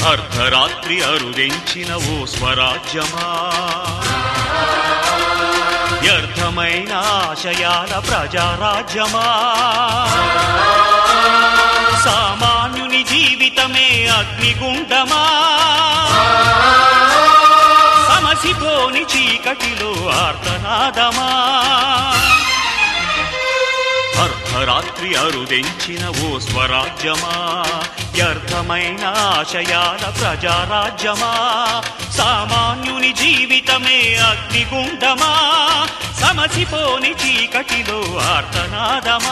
అర్ధరాత్రి అరుదెంచిన ఓ స్వరాజ్యమా వ్యర్థమైన ఆశయాల ప్రజారాజ్యమా సామాన్యుని జీవితమే అగ్నిగుండమా సమసిపోని చీకటిలో ఆర్తనాదమా అర్ధరాత్రి అరుదెంచిన ఓ స్వరాజ్యమా వ్యర్థమైన ఆశయాల ప్రజారాజ్యమా సామాన్యుని జీవితమే అగ్నిగుండమా సమసిపోని చీకటిలో ఆర్తనాదమా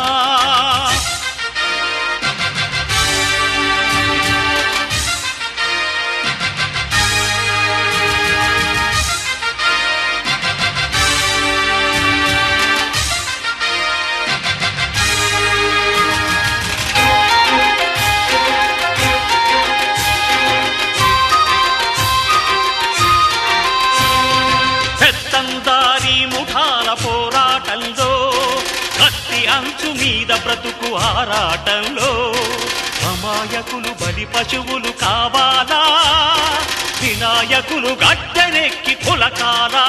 పెత్తందారి ముఠాల పోరాటంలో కత్తి అంచు మీద బ్రతుకు ఆరాటంలో అమాయకులు బలి పశువులు కావాలా వినాయకులు గడ్డనెక్కి పులకాలా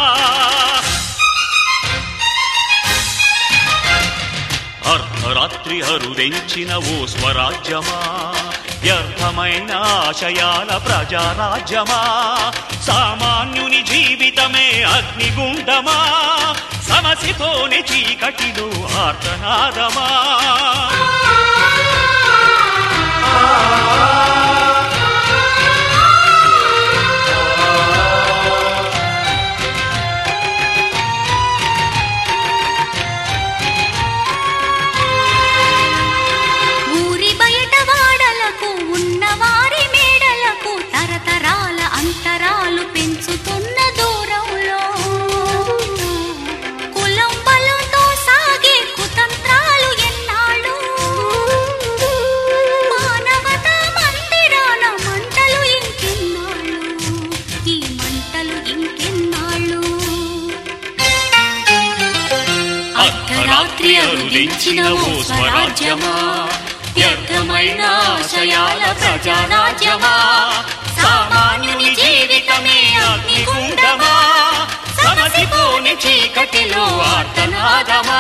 అర్ధరాత్రి అరుదెంచిన ఓ స్వరాజ్యమా వ్యర్థమైన ఆశయాల ప్రజారాజ్యమా సామాన్యుని జీవితమే అగ్నిగుండమా సమసిపోని చీకటిలో ఆర్తనాదమా ఊరి బయట వాడలకు ఉన్నవారి మేడలకు తరతరాల అంతరాలు పెంచుతున్న దూరంలో కులం బలంతో సాగే కుతంత్రాలు ఎన్నాళ్ళు మానవత మందిరాన మంటలు ఇంకెన్నాళ్ళు ఈ మంటలు ఇంకెన్నాళ్ళు అర్ధరాత్రి అరుదించిన ఓ స్వరాజ్యమా వ్యర్థమైన ఆశయాల ప్రజారాజ్యమా సామాన్యుని జీవితమే అగ్నిగుండమా సమసిపోని చీకటిలో ఆర్తనాదమా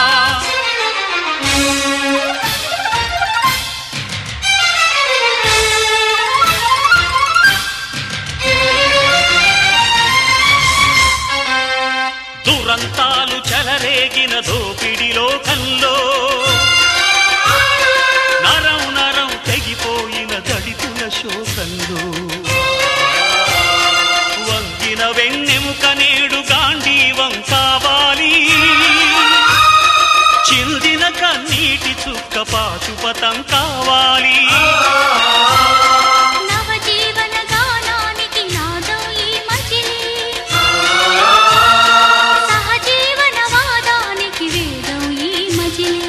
దురంతాలు చెలరేగిన దోపిడి లోకంలో నరం నరం తెగిపోయిన దళితుల శోకంలో వంగిన వెన్నెముక నేడు గాంధీవం కావాలి చిందిన కన్నీటి చుక్క పాశుపతం కావాలి నవజీవన గానానికి నాదం ఈ మజిలీ సహజీవన వాదానికి వేదం ఈ మజిలీ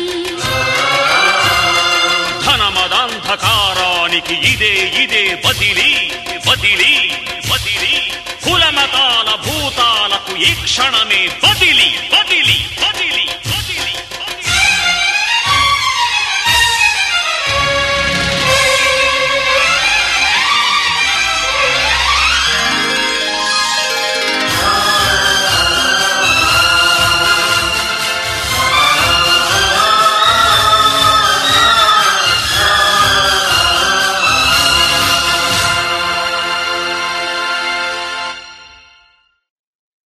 ధనమదంధకారానికి ఇదే ఇదే బదిలీ బదిలీ బదిలీ కులమతాల భూతాలకు ఈ క్షణమే బదిలీ బదిలీ బదిలీ